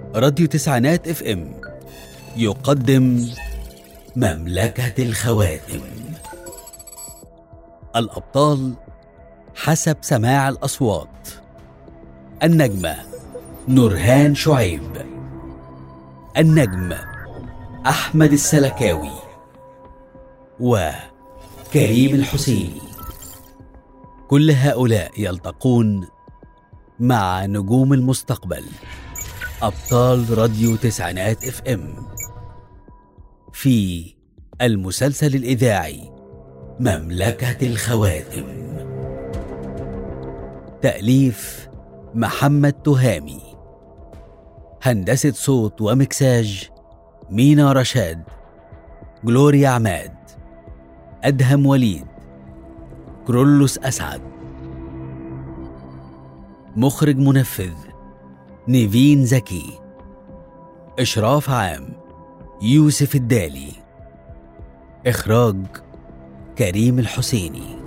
راديو تسعينات اف ام يقدم مملكة الخواتم الأبطال حسب سماع الأصوات النجمة نورهان شعيب النجم أحمد السلكاوي وكريم الحسيني كل هؤلاء يلتقون مع نجوم المستقبل أبطال راديو تسعينات اف ام في المسلسل الإذاعي مملكة الخواتم تأليف محمد تهامي هندسة صوت ومكساج مينا رشاد جلوريا عماد أدهم وليد كرولوس أسعد مخرج منفذ نيفين زكي إشراف عام يوسف الدالي إخراج كريم الحسيني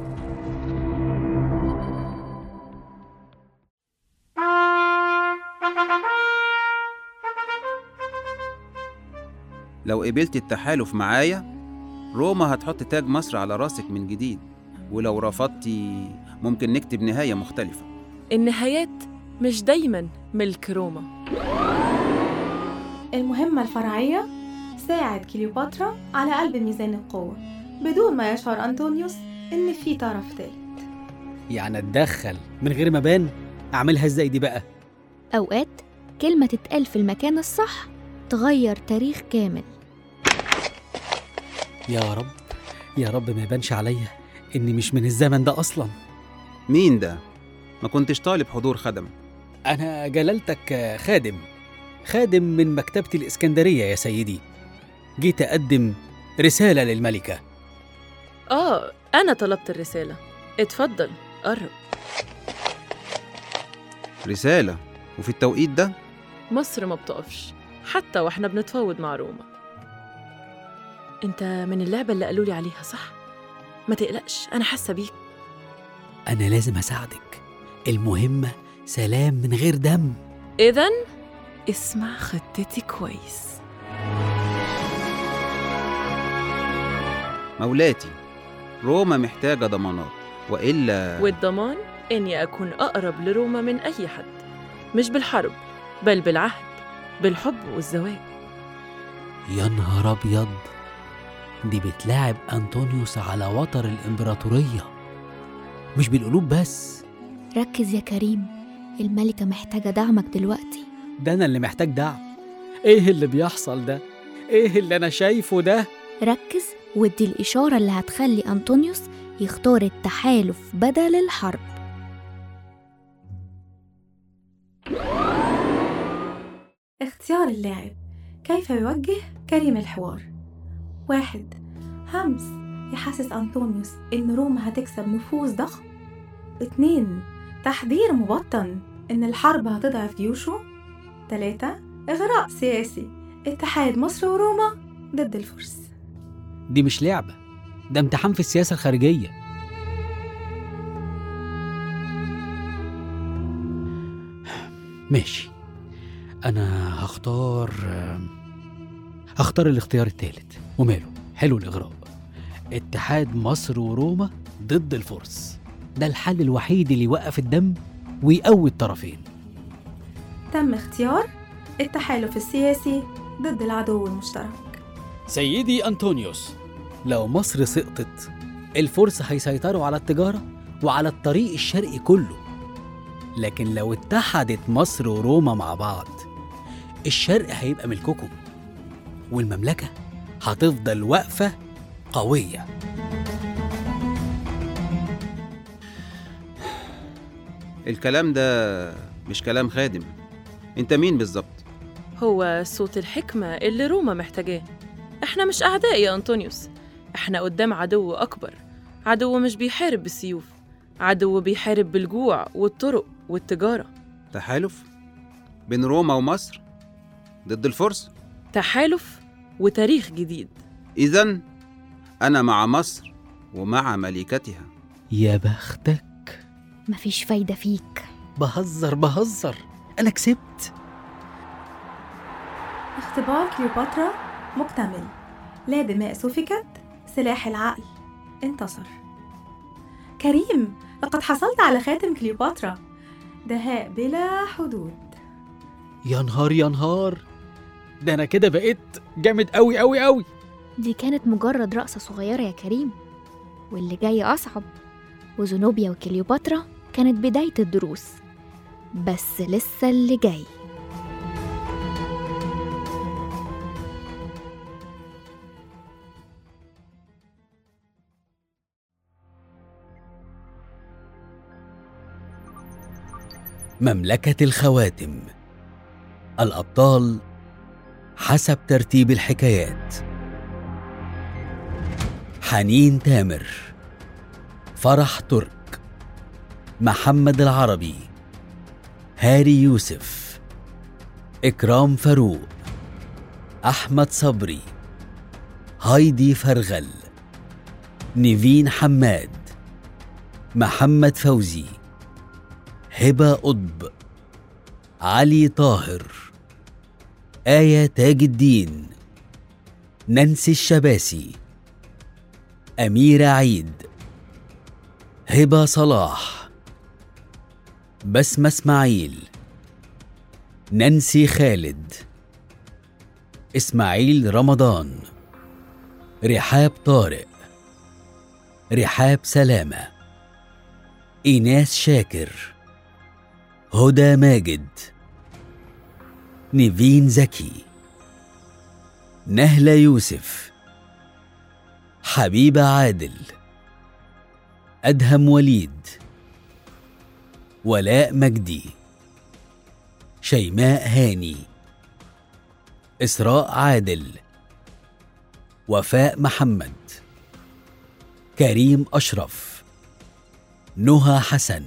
لو قبلت التحالف معايا روما هتحط تاج مصر على راسك من جديد ولو رفضتي ممكن نكتب نهاية مختلفة النهايات مش دايما ملك روما المهمة الفرعية ساعد كليوباترا على قلب ميزان القوة بدون ما يشعر أنطونيوس إن في طرف تالت يعني اتدخل من غير ما بان اعملها ازاي دي بقى أوقات كلمة تتقال في المكان الصح تغير تاريخ كامل يا رب يا رب ما يبانش عليا اني مش من الزمن ده اصلا مين ده؟ ما كنتش طالب حضور خدم انا جلالتك خادم خادم من مكتبة الإسكندرية يا سيدي جيت أقدم رسالة للملكة آه أنا طلبت الرسالة اتفضل قرب رسالة وفي التوقيت ده مصر ما بتقفش حتى واحنا بنتفاوض مع روما انت من اللعبة اللي قالولي عليها صح؟ ما تقلقش أنا حاسة بيك أنا لازم أساعدك المهمة سلام من غير دم إذا اسمع خطتي كويس مولاتي روما محتاجة ضمانات وإلا والضمان إني أكون أقرب لروما من أي حد مش بالحرب بل بالعهد بالحب والزواج يا نهار أبيض دي بتلاعب أنطونيوس على وتر الإمبراطورية مش بالقلوب بس ركز يا كريم الملكة محتاجة دعمك دلوقتي ده أنا اللي محتاج دعم إيه اللي بيحصل ده؟ إيه اللي أنا شايفه ده؟ ركز ودي الإشارة اللي هتخلي أنطونيوس يختار التحالف بدل الحرب اختيار اللاعب كيف يوجه كريم الحوار واحد همس يحسس أنطونيوس إن روما هتكسب نفوذ ضخم اتنين تحذير مبطن إن الحرب هتضعف جيوشه تلاتة إغراء سياسي اتحاد مصر وروما ضد الفرس دي مش لعبة ده امتحان في السياسة الخارجية ماشي أنا هختار هختار الاختيار التالت وماله حلو الإغراء اتحاد مصر وروما ضد الفرس ده الحل الوحيد اللي يوقف الدم ويقوي الطرفين تم اختيار التحالف السياسي ضد العدو المشترك سيدي أنطونيوس لو مصر سقطت الفرس هيسيطروا على التجارة وعلى الطريق الشرقي كله لكن لو اتحدت مصر وروما مع بعض الشرق هيبقى ملككم والمملكة هتفضل واقفة قوية الكلام ده مش كلام خادم انت مين بالظبط؟ هو صوت الحكمة اللي روما محتاجاه احنا مش أعداء يا أنطونيوس احنا قدام عدو أكبر عدو مش بيحارب بالسيوف عدو بيحارب بالجوع والطرق والتجارة تحالف؟ بين روما ومصر؟ ضد الفرس؟ تحالف وتاريخ جديد إذا أنا مع مصر ومع ملكتها يا بختك مفيش فايدة فيك بهزر بهزر أنا كسبت اختبار كليوباترا مكتمل لا دماء سفكت سلاح العقل انتصر كريم لقد حصلت على خاتم كليوباترا دهاء بلا حدود يا نهار يا نهار ده انا كده بقيت جامد قوي قوي قوي دي كانت مجرد رقصة صغيرة يا كريم واللي جاي أصعب وزنوبيا وكليوباترا كانت بداية الدروس بس لسه اللي جاي مملكة الخواتم الأبطال حسب ترتيب الحكايات حنين تامر فرح ترك محمد العربي هاري يوسف إكرام فاروق أحمد صبري هايدي فرغل نيفين حماد محمد فوزي هبة قطب علي طاهر آية تاج الدين نانسي الشباسي أميرة عيد هبة صلاح بسمة إسماعيل نانسي خالد إسماعيل رمضان رحاب طارق رحاب سلامة إيناس شاكر هدى ماجد نيفين زكي نهلة يوسف حبيبة عادل أدهم وليد ولاء مجدي شيماء هاني إسراء عادل وفاء محمد كريم أشرف نهى حسن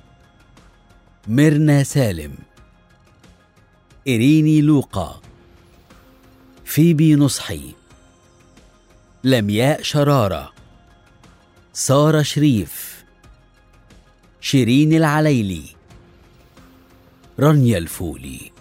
ميرنا سالم إريني لوقا فيبي نصحي لمياء شرارة سارة شريف شيرين العليلي رانيا الفولي